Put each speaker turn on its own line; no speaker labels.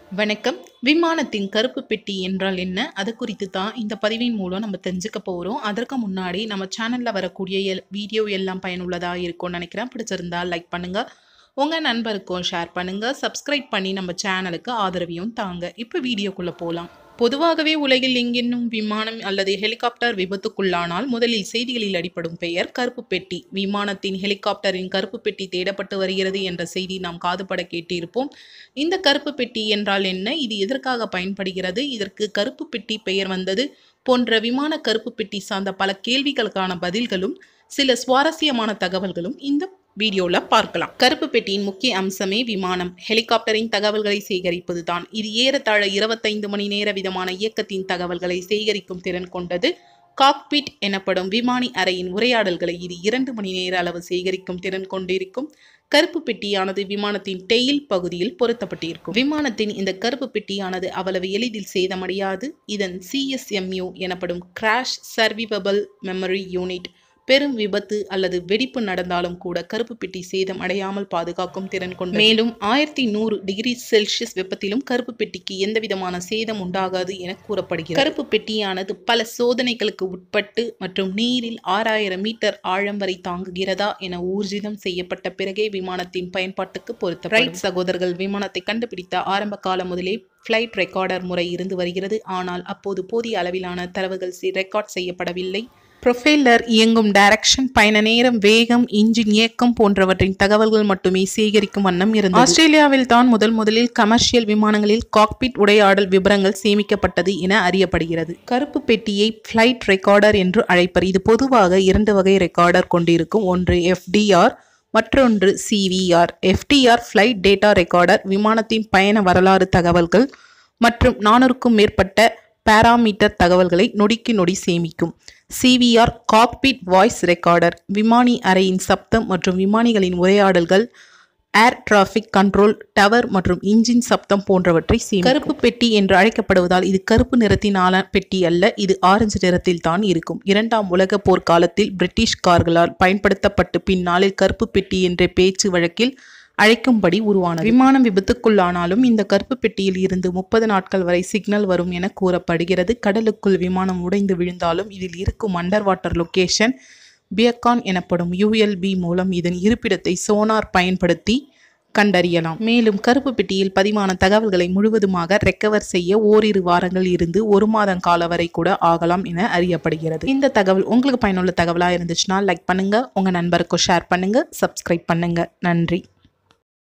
வணக்கம் விமானத்தின் கருப்பு பெட்டி என்றால் என்ன அது குறித்து தான் இந்த பதிவின் மூலம் நம்ம தெரிஞ்சுக்க போகிறோம் அதற்கு முன்னாடி நம்ம சேனலில் வரக்கூடிய எல் வீடியோ எல்லாம் பயனுள்ளதாக இருக்கும்னு நினைக்கிறேன் பிடிச்சிருந்தா லைக் பண்ணுங்கள் உங்கள் நண்பருக்கும் ஷேர் பண்ணுங்கள் சப்ஸ்கிரைப் பண்ணி நம்ம சேனலுக்கு ஆதரவையும் தாங்க இப்போ வீடியோக்குள்ளே போகலாம் பொதுவாகவே உலகில் எங்கென்னும் விமானம் அல்லது ஹெலிகாப்டர் விபத்துக்குள்ளானால் முதலில் செய்திகளில் அடிப்படும் பெயர் கருப்பு பெட்டி விமானத்தின் ஹெலிகாப்டரின் கருப்பு பெட்டி தேடப்பட்டு வருகிறது என்ற செய்தி நாம் காதுபட கேட்டிருப்போம் இந்த கருப்பு பெட்டி என்றால் என்ன இது எதற்காக பயன்படுகிறது இதற்கு கருப்பு பெட்டி பெயர் வந்தது போன்ற விமான கருப்பு பெட்டி சார்ந்த பல கேள்விகளுக்கான பதில்களும் சில சுவாரஸ்யமான தகவல்களும் இந்த வீடியோவில் பார்க்கலாம் கருப்பு பெட்டியின் முக்கிய அம்சமே விமானம் ஹெலிகாப்டரின் தகவல்களை சேகரிப்பது தான் இது ஏறத்தாழ இருபத்தைந்து மணி நேர விதமான இயக்கத்தின் தகவல்களை சேகரிக்கும் திறன் கொண்டது காக்பிட் எனப்படும் விமானி அறையின் உரையாடல்களை இது இரண்டு மணி நேர அளவு சேகரிக்கும் திறன் கொண்டிருக்கும் கருப்பு பெட்டியானது விமானத்தின் டெயில் பகுதியில் பொருத்தப்பட்டிருக்கும் விமானத்தின் இந்த கருப்பு பெட்டியானது அவ்வளவு எளிதில் சேதமடையாது இதன் சிஎஸ்எம்யூ எனப்படும் கிராஷ் சர்விவபிள் மெமரி யூனிட் பெரும் விபத்து அல்லது வெடிப்பு நடந்தாலும் கூட கருப்பு பெட்டி சேதம் அடையாமல் பாதுகாக்கும் திறன் கொண்ட மேலும் ஆயிரத்தி நூறு டிகிரி செல்சியஸ் வெப்பத்திலும் கருப்பு பெட்டிக்கு எந்த விதமான சேதம் உண்டாகாது என கூறப்படுகிறது கருப்பு பெட்டியானது பல சோதனைகளுக்கு உட்பட்டு மற்றும் நீரில் ஆறாயிரம் மீட்டர் ஆழம் வரை தாங்குகிறதா என ஊர்ஜிதம் செய்யப்பட்ட பிறகே விமானத்தின் பயன்பாட்டுக்கு பொருத்த ரைட் சகோதரர்கள் விமானத்தை கண்டுபிடித்த ஆரம்ப காலம் முதலே ஃப்ளைட் ரெக்கார்டர் முறை இருந்து வருகிறது ஆனால் அப்போது போதிய அளவிலான தரவுகள் ரெக்கார்ட் செய்யப்படவில்லை ப்ரொஃபைலர் இயங்கும் டைரக்ஷன் பயண நேரம் வேகம் இன்ஜின் இயக்கம் போன்றவற்றின் தகவல்கள் மட்டுமே சேகரிக்கும் வண்ணம் இருந்தது ஆஸ்திரேலியாவில் தான் முதல் முதலில் கமர்ஷியல் விமானங்களில் காக்பிட் உரையாடல் விவரங்கள் சேமிக்கப்பட்டது என அறியப்படுகிறது கருப்பு பெட்டியை ஃப்ளைட் ரெக்கார்டர் என்று அழைப்பர் இது பொதுவாக இரண்டு வகை ரெக்கார்டர் கொண்டிருக்கும் ஒன்று எஃப்டிஆர் மற்றொன்று CVR FDR flight data recorder விமானத்தின் பயண வரலாறு தகவல்கள் மற்றும் நானூறுக்கும் மேற்பட்ட பாராமீட்டர் தகவல்களை நொடிக்கு நொடி சேமிக்கும் சிவிஆர் காக்பிட் வாய்ஸ் ரெக்கார்டர் விமானி அறையின் சப்தம் மற்றும் விமானிகளின் உரையாடல்கள் ஏர் டிராஃபிக் கண்ட்ரோல் டவர் மற்றும் இன்ஜின் சப்தம் போன்றவற்றை சேமி கருப்பு பெட்டி என்று அழைக்கப்படுவதால் இது கருப்பு நிறத்தினான பெட்டி அல்ல இது ஆரஞ்சு நிறத்தில் தான் இருக்கும் இரண்டாம் உலக போர் காலத்தில் பிரிட்டிஷ் கார்களால் பயன்படுத்தப்பட்டு பின்னாளில் கருப்பு பெட்டி என்ற பேச்சு வழக்கில் அழைக்கும்படி உருவானது விமானம் விபத்துக்குள்ளானாலும் இந்த கருப்பு பெட்டியில் இருந்து முப்பது நாட்கள் வரை சிக்னல் வரும் என கூறப்படுகிறது கடலுக்குள் விமானம் உடைந்து விழுந்தாலும் இதில் இருக்கும் அண்டர் வாட்டர் லொகேஷன் பியக்கான் எனப்படும் யூஎல்பி மூலம் இதன் இருப்பிடத்தை சோனார் பயன்படுத்தி கண்டறியலாம் மேலும் கருப்பு பெட்டியில் பதிவான தகவல்களை முழுவதுமாக ரெக்கவர் செய்ய ஓரிரு வாரங்கள் இருந்து ஒரு மாதம் கால வரை கூட ஆகலாம் என அறியப்படுகிறது இந்த தகவல் உங்களுக்கு பயனுள்ள தகவலாக இருந்துச்சுன்னா லைக் பண்ணுங்க உங்க நண்பருக்கும் ஷேர் பண்ணுங்க சப்ஸ்கிரைப் பண்ணுங்க நன்றி